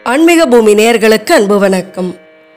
ஆன்மீக பூமி நேயர்களுக்கு அன்பு வணக்கம்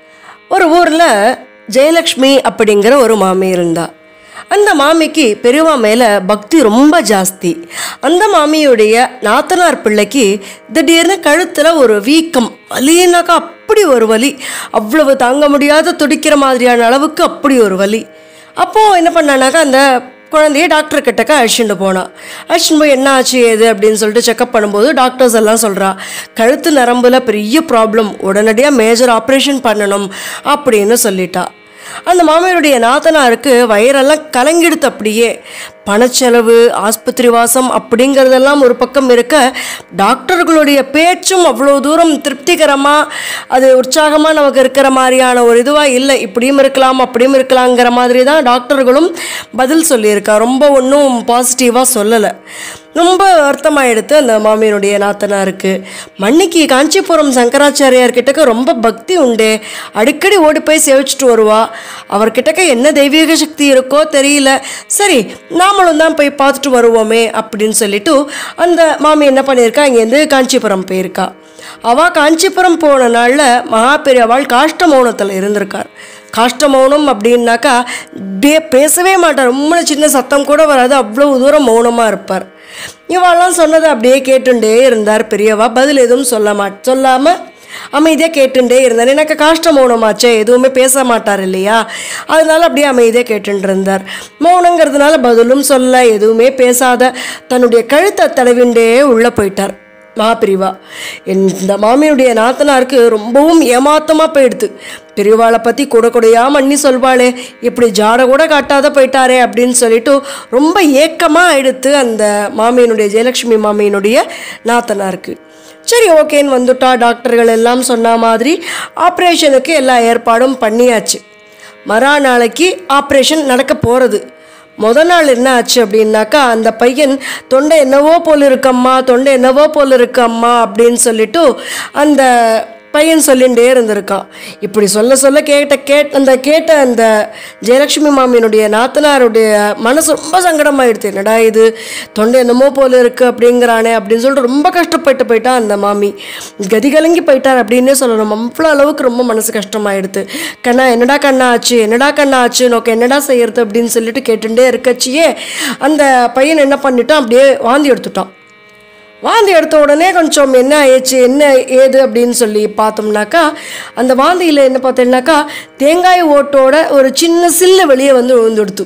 ஒரு ஊரில் ஜெயலக்ஷ்மி அப்படிங்கிற ஒரு மாமி இருந்தா அந்த மாமிக்கு பெரியவா மேலே பக்தி ரொம்ப ஜாஸ்தி அந்த மாமியுடைய நாத்தனார் பிள்ளைக்கு திடீர்னு கழுத்தில் ஒரு வீக்கம் வலினாக்கா அப்படி ஒரு வலி அவ்வளவு தாங்க முடியாத துடிக்கிற மாதிரியான அளவுக்கு அப்படி ஒரு வலி அப்போது என்ன பண்ணானாக்கா அந்த குழந்தைய டாக்டர் கிட்டக்க அழிச்சுட்டு போனான் அழிச்சுட்டு போய் என்ன ஆச்சு ஏது அப்படின்னு சொல்லிட்டு செக்அப் பண்ணும்போது டாக்டர்ஸ் எல்லாம் சொல்கிறா கழுத்து நரம்புல பெரிய ப்ராப்ளம் உடனடியாக மேஜர் ஆப்ரேஷன் பண்ணணும் அப்படின்னு சொல்லிட்டா அந்த மாமியாருடைய நாத்தனாருக்கு வயிறெல்லாம் கலங்கிடுத்து அப்படியே பணச்செலவு ஆஸ்பத்திரி வாசம் அப்படிங்கிறதெல்லாம் ஒரு பக்கம் இருக்க டாக்டர்களுடைய பேச்சும் அவ்வளோ தூரம் திருப்திகரமாக அது உற்சாகமாக நமக்கு இருக்கிற மாதிரியான ஒரு இதுவாக இல்லை இப்படியும் இருக்கலாம் அப்படியும் இருக்கலாங்கிற மாதிரி தான் டாக்டர்களும் பதில் சொல்லியிருக்கா ரொம்ப ஒன்றும் பாசிட்டிவாக சொல்லலை ரொம்ப வருத்தமாயிடுத்து அந்த மாமியனுடைய நாத்தனாருக்கு மன்னிக்கு காஞ்சிபுரம் சங்கராச்சாரியார் கிட்டக்க ரொம்ப பக்தி உண்டே அடிக்கடி ஓடி போய் சேவிச்சுட்டு வருவா அவர்கிட்டக்க என்ன தெய்வீக சக்தி இருக்கோ தெரியல சரி நாமளும் தான் போய் பார்த்துட்டு வருவோமே அப்படின்னு சொல்லிட்டு அந்த மாமி என்ன பண்ணியிருக்கா இங்கேருந்து காஞ்சிபுரம் போயிருக்கா அவள் காஞ்சிபுரம் போன நாளில் மகா பெரியவாள் காஷ்ட மௌனத்தில் இருந்திருக்கார் காஷ்ட மௌனம் அப்படின்னாக்கா அப்படியே பேசவே மாட்டார் ரொம்ப சின்ன சத்தம் கூட வராது அவ்வளோ தூரம் மௌனமாக இருப்பார் இவாளெல்லாம் சொன்னதை அப்படியே கேட்டுண்டே இருந்தார் பெரியவா பதில் எதுவும் சொல்ல மாட் சொல்லாமல் அமைதியாக கேட்டுட்டே இருந்தார் எனக்கு காஷ்ட மௌனமாச்சே எதுவுமே பேச மாட்டார் இல்லையா அதனால அப்படியே அமைதியாக கேட்டுட்டு இருந்தார் மௌனங்கிறதுனால பதிலும் சொல்ல எதுவுமே பேசாத தன்னுடைய கழுத்தை தடவிண்டே உள்ளே போயிட்டார் மகாபிரிவா இந்த மாமியுடைய நாத்தனாருக்கு ரொம்பவும் ஏமாத்தமாக போயிடுது பெரியவாளை பற்றி கூட கூடையா மண்ணி சொல்வாளே இப்படி ஜாட கூட காட்டாத போயிட்டாரே அப்படின்னு சொல்லிட்டு ரொம்ப ஏக்கமாக எடுத்து அந்த மாமியினுடைய ஜெயலக்ஷ்மி மாமியினுடைய நாத்தனாருக்கு சரி ஓகேன்னு வந்துட்டா டாக்டர்கள் எல்லாம் சொன்ன மாதிரி ஆப்ரேஷனுக்கு எல்லா ஏற்பாடும் பண்ணியாச்சு மறா நாளைக்கு ஆப்ரேஷன் நடக்க போகிறது முத நாள் என்ன ஆச்சு அப்படின்னாக்கா அந்த பையன் தொண்டை என்னவோ போல் இருக்கம்மா தொண்டை என்னவோ போல் இருக்கம்மா அப்படின்னு சொல்லிட்டு அந்த பையன் சொல்லிகிட்டே இருந்திருக்கான் இப்படி சொல்ல சொல்ல கேட்ட கேட் அந்த கேட்ட அந்த ஜெயலக்ஷ்மி மாமியினுடைய நாத்தனாருடைய மனசு ரொம்ப சங்கடமாயிடுது என்னடா இது தொண்டை என்னமோ போல இருக்கு அப்படிங்கிறானே அப்படின்னு சொல்லிட்டு ரொம்ப கஷ்டப்பட்டு போயிட்டான் அந்த மாமி கதி கலங்கி போயிட்டார் அப்படின்னே சொல்லணும் அவ்வளோ அளவுக்கு ரொம்ப மனசு கஷ்டமாயிடுது கண்ணா என்னடா கண்ணா ஆச்சு என்னடா கண்ணா ஆச்சு நோக்க என்னடா செய்யறது அப்படின்னு சொல்லிட்டு கேட்டுட்டே இருக்கச்சியே அந்த பையன் என்ன பண்ணிட்டான் அப்படியே வாந்தி எடுத்துட்டான் வாந்தி எடுத்த உடனே கொஞ்சம் என்ன ஆயிடுச்சு என்ன ஏது அப்படின்னு சொல்லி பார்த்தோம்னாக்கா அந்த வாந்தியில் என்ன பார்த்தோம்னாக்கா தேங்காய் ஓட்டோட ஒரு சின்ன சில்லு வெளியே வந்து விழுந்துடுத்து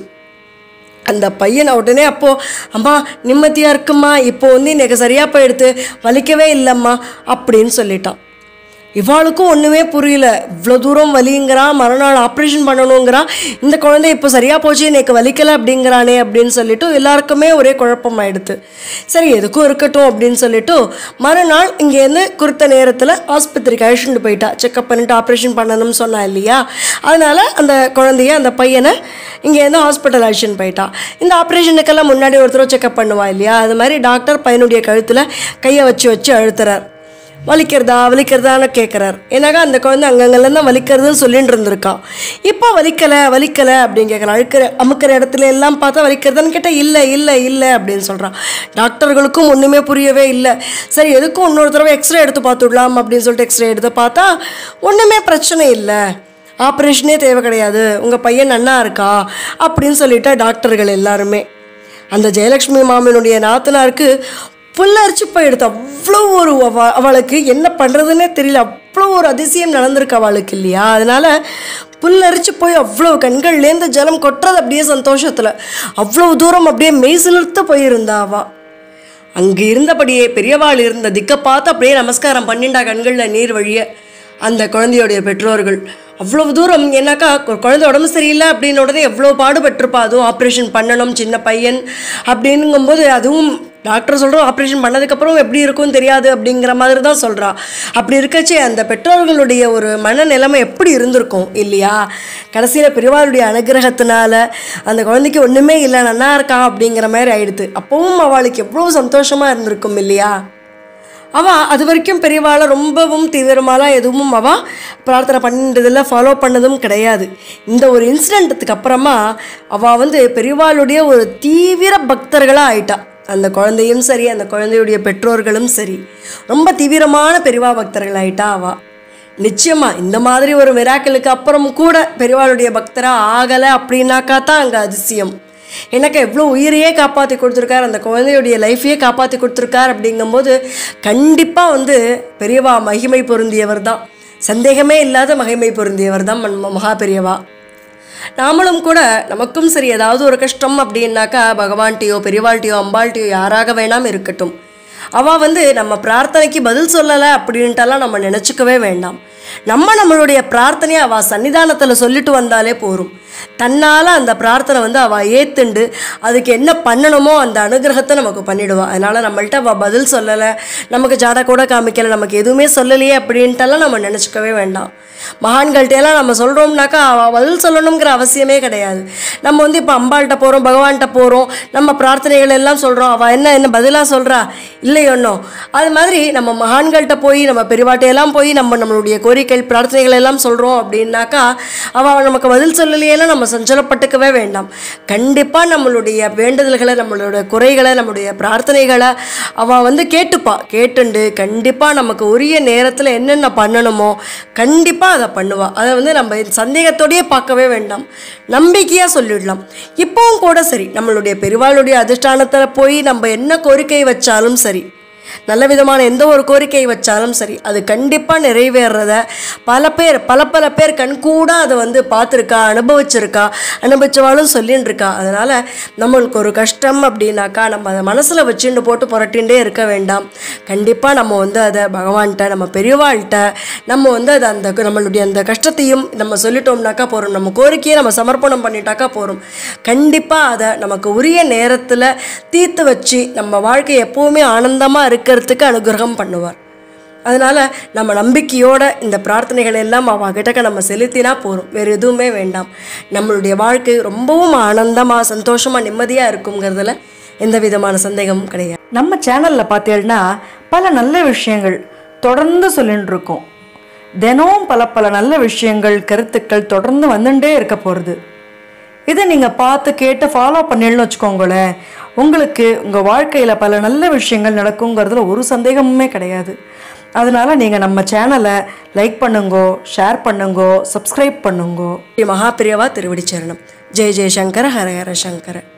அந்த பையனை உடனே அப்போது அம்மா நிம்மதியாக இருக்குமா இப்போ வந்து எனக்கு சரியாக போயிடுத்து வலிக்கவே இல்லைம்மா அப்படின்னு சொல்லிட்டான் இவாளுக்கும் ஒன்றுமே புரியல இவ்வளோ தூரம் வலிங்கிறான் மறுநாள் ஆப்ரேஷன் பண்ணணுங்கிறான் இந்த குழந்தை இப்போ சரியாக போச்சு எனக்கு வலிக்கலை அப்படிங்கிறானே அப்படின்னு சொல்லிட்டு எல்லாருக்குமே ஒரே குழப்பமாயிடுது சரி எதுக்கும் இருக்கட்டும் அப்படின்னு சொல்லிட்டு மறுநாள் இங்கேருந்து குறித்த நேரத்தில் ஆஸ்பத்திரிக்கு அழைச்சிட்டு போயிட்டா செக்அப் பண்ணிட்டு ஆப்ரேஷன் பண்ணணும்னு சொன்னா இல்லையா அதனால் அந்த குழந்தைய அந்த பையனை இங்கேருந்து ஹாஸ்பிட்டல் அழைச்சின்னு போயிட்டா இந்த ஆப்ரேஷனுக்கெல்லாம் முன்னாடி ஒருத்தர் செக்அப் பண்ணுவா இல்லையா அது மாதிரி டாக்டர் பையனுடைய கழுத்தில் கையை வச்சு வச்சு அழுத்துறார் வலிக்கிறதா வலிக்கிறதான்னு கேட்குறாரு ஏன்னாக்கா அந்த குழந்தை அங்கங்கெல்லாம் தான் வலிக்கிறதுன்னு சொல்லிட்டு இருந்திருக்கான் இப்போ வலிக்கலை வலிக்கலை அப்படின்னு கேட்குறான் அழுக்கிற அமுக்கிற இடத்துல எல்லாம் பார்த்தா வலிக்கிறதான்னு கேட்டால் இல்லை இல்லை இல்லை அப்படின்னு சொல்கிறான் டாக்டர்களுக்கும் ஒன்றுமே புரியவே இல்லை சரி எதுக்கும் இன்னொரு தடவை எக்ஸ்ரே எடுத்து பார்த்துடலாம் அப்படின்னு சொல்லிட்டு எக்ஸ்ரே எடுத்து பார்த்தா ஒன்றுமே பிரச்சனை இல்லை ஆப்ரேஷனே தேவை கிடையாது உங்கள் பையன் நன்னா இருக்கா அப்படின்னு சொல்லிட்டா டாக்டர்கள் எல்லாருமே அந்த ஜெயலக்ஷ்மி மாமனுடைய நாத்தனாருக்கு புல்லரிச்சு போயிடுது அவ்வளோ ஒரு அவ அவளுக்கு என்ன பண்ணுறதுன்னே தெரியல அவ்வளோ ஒரு அதிசயம் நடந்திருக்கு அவளுக்கு இல்லையா அதனால் புல்லரிச்சு போய் அவ்வளோ கண்கள்லேருந்து ஜலம் கொட்டுறது அப்படியே சந்தோஷத்தில் அவ்வளோ தூரம் அப்படியே மெய் சிலிர்த்து போயிருந்தா அவள் அங்கே இருந்தபடியே பெரியவாள் இருந்த திக்கை பார்த்து அப்படியே நமஸ்காரம் பண்ணிண்டா கண்களில் நீர் வழிய அந்த குழந்தையோடைய பெற்றோர்கள் அவ்வளவு தூரம் ஏன்னாக்கா ஒரு குழந்தை உடம்பு சரியில்லை அப்படின்னு உடனே எவ்வளோ பாடுபட்டிருப்பா அதுவும் ஆப்ரேஷன் பண்ணணும் சின்ன பையன் அப்படிங்கும்போது அதுவும் டாக்டர் சொல்கிறோம் ஆப்ரேஷன் பண்ணதுக்கப்புறம் எப்படி இருக்கும்னு தெரியாது அப்படிங்கிற மாதிரி தான் சொல்கிறா அப்படி இருக்கச்சே அந்த பெற்றோர்களுடைய ஒரு மனநிலைமை எப்படி இருந்திருக்கும் இல்லையா கடைசியில் பெரியவாளுடைய அனுகிரகத்தினால அந்த குழந்தைக்கு ஒன்றுமே இல்லை நல்லா இருக்கான் அப்படிங்கிற மாதிரி ஆயிடுது அப்பவும் அவளுக்கு எவ்வளோ சந்தோஷமாக இருந்திருக்கும் இல்லையா அவள் அது வரைக்கும் பெரியவாளை ரொம்பவும் தீவிரமாலாம் எதுவும் அவள் பிரார்த்தனை பண்ணின்றதில் ஃபாலோ பண்ணதும் கிடையாது இந்த ஒரு இன்சிடெண்ட்டுக்கு அப்புறமா அவள் வந்து பெரியவாளுடைய ஒரு தீவிர பக்தர்களாக ஆயிட்டா அந்த குழந்தையும் சரி அந்த குழந்தையுடைய பெற்றோர்களும் சரி ரொம்ப தீவிரமான பெரிவா பக்தர்கள் ஆயிட்டா அவா நிச்சயமா இந்த மாதிரி ஒரு மிராக்கிளுக்கு அப்புறம் கூட பெரியவாளுடைய பக்தரா ஆகலை அப்படின்னாக்கா தான் அங்கே அதிசயம் எனக்கு எவ்வளோ உயிரையே காப்பாற்றி கொடுத்துருக்கார் அந்த குழந்தையுடைய லைஃப்பையே காப்பாற்றி கொடுத்துருக்கார் அப்படிங்கும்போது கண்டிப்பாக வந்து பெரியவா மகிமை பொருந்தியவர் தான் சந்தேகமே இல்லாத மகிமை பொருந்தியவர் தான் மன் மகா பெரியவா நாமளும் கூட நமக்கும் சரி ஏதாவது ஒரு கஷ்டம் அப்படின்னாக்கா பகவான்கிட்டயோ பெரியவாள்கிட்டயோ அம்பாள்கிட்டயோ யாராக வேணாம் இருக்கட்டும் அவள் வந்து நம்ம பிரார்த்தனைக்கு பதில் சொல்லலை அப்படின்ட்டுலாம் நம்ம நினச்சிக்கவே வேண்டாம் நம்ம நம்மளுடைய பிரார்த்தனையை அவள் சன்னிதானத்தில் சொல்லிட்டு வந்தாலே போரும் தன்னால் அந்த பிரார்த்தனை வந்து அவள் ஏத்துண்டு அதுக்கு என்ன பண்ணணுமோ அந்த அனுகிரகத்தை நமக்கு பண்ணிடுவா அதனால் நம்மள்ட்ட அவள் பதில் சொல்லலை நமக்கு ஜாட கூட காமிக்கலை நமக்கு எதுவுமே சொல்லலையே அப்படின்ட்டுலாம் நம்ம நினச்சிக்கவே வேண்டாம் மகான்கள்ட்ட எல்லாம் நம்ம சொல்கிறோம்னாக்கா அவள் பதில் சொல்லணுங்கிற அவசியமே கிடையாது நம்ம வந்து இப்போ அம்பாள்கிட்ட போகிறோம் பகவான்கிட்ட போகிறோம் நம்ம பிரார்த்தனைகள் எல்லாம் சொல்கிறோம் அவள் என்ன என்ன பதிலாக சொல்கிறா இல்லை ஒன்றும் அது மாதிரி நம்ம மகான்கள்கிட்ட போய் நம்ம பெரியவாட்டையெல்லாம் போய் நம்ம நம்மளுடைய கோரிக்கை பிரார்த்தனைகள் எல்லாம் சொல்கிறோம் அப்படின்னாக்கா அவள் நமக்கு பதில் சொல்லலையேன்னா நம்ம சஞ்சலப்பட்டுக்கவே வேண்டாம் கண்டிப்பாக நம்மளுடைய வேண்டுதல்களை நம்மளோட குறைகளை நம்மளுடைய பிரார்த்தனைகளை அவள் வந்து கேட்டுப்பா கேட்டுண்டு கண்டிப்பாக நமக்கு உரிய நேரத்தில் என்னென்ன பண்ணணுமோ கண்டிப்பாக அதை பண்ணுவா அதை வந்து நம்ம சந்தேகத்தோடயே பார்க்கவே வேண்டாம் நம்பிக்கையாக சொல்லிடலாம் இப்போவும் கூட சரி நம்மளுடைய பெருவாளுடைய அதிஷ்டானத்தில் போய் நம்ம என்ன கோரிக்கை வச்சாலும் சரி நல்ல விதமான எந்த ஒரு கோரிக்கை வச்சாலும் சரி அது கண்டிப்பாக நிறைவேறத பல பேர் பல பல பேர் கண்கூட அதை வந்து பார்த்துருக்கா அனுபவிச்சிருக்கா அனுபவிச்சவாளும் சொல்லின்னு இருக்கா அதனால் நம்மளுக்கு ஒரு கஷ்டம் அப்படின்னாக்கா நம்ம அதை மனசில் வச்சுட்டு போட்டு புரட்டின்றே இருக்க வேண்டாம் கண்டிப்பாக நம்ம வந்து அதை பகவான்கிட்ட நம்ம பெரியவாள்கிட்ட நம்ம வந்து அதை அந்த நம்மளுடைய அந்த கஷ்டத்தையும் நம்ம சொல்லிட்டோம்னாக்கா போகிறோம் நம்ம கோரிக்கையை நம்ம சமர்ப்பணம் பண்ணிட்டாக்கா போகிறோம் கண்டிப்பாக அதை நமக்கு உரிய நேரத்தில் தீர்த்து வச்சு நம்ம வாழ்க்கை எப்போவுமே ஆனந்தமாக இருக்கிறதுக்கு அனுகிரகம் பண்ணுவார் அதனால் நம்ம நம்பிக்கையோட இந்த பிரார்த்தனைகள் எல்லாம் அவகிட்டக்க நம்ம செலுத்தினா போகிறோம் வேறு எதுவுமே வேண்டாம் நம்மளுடைய வாழ்க்கை ரொம்பவும் ஆனந்தமாக சந்தோஷமாக நிம்மதியாக இருக்குங்கிறதுல எந்த விதமான சந்தேகமும் கிடையாது நம்ம சேனலில் பார்த்தீங்கன்னா பல நல்ல விஷயங்கள் தொடர்ந்து சொல்லிட்டு இருக்கோம் தினமும் பல பல நல்ல விஷயங்கள் கருத்துக்கள் தொடர்ந்து வந்துட்டே இருக்க போகிறது இதை நீங்கள் பார்த்து கேட்டு ஃபாலோ பண்ணிடணும்னு வச்சுக்கோங்களேன் உங்களுக்கு உங்கள் வாழ்க்கையில் பல நல்ல விஷயங்கள் நடக்குங்கிறதுல ஒரு சந்தேகமுமே கிடையாது அதனால் நீங்கள் நம்ம சேனலை லைக் பண்ணுங்கோ ஷேர் பண்ணுங்கோ சப்ஸ்கிரைப் பண்ணுங்கோ மகாபிரியவா திருவடி சரணம் ஜெய ஜெயசங்கர ஹர ஹர சங்கர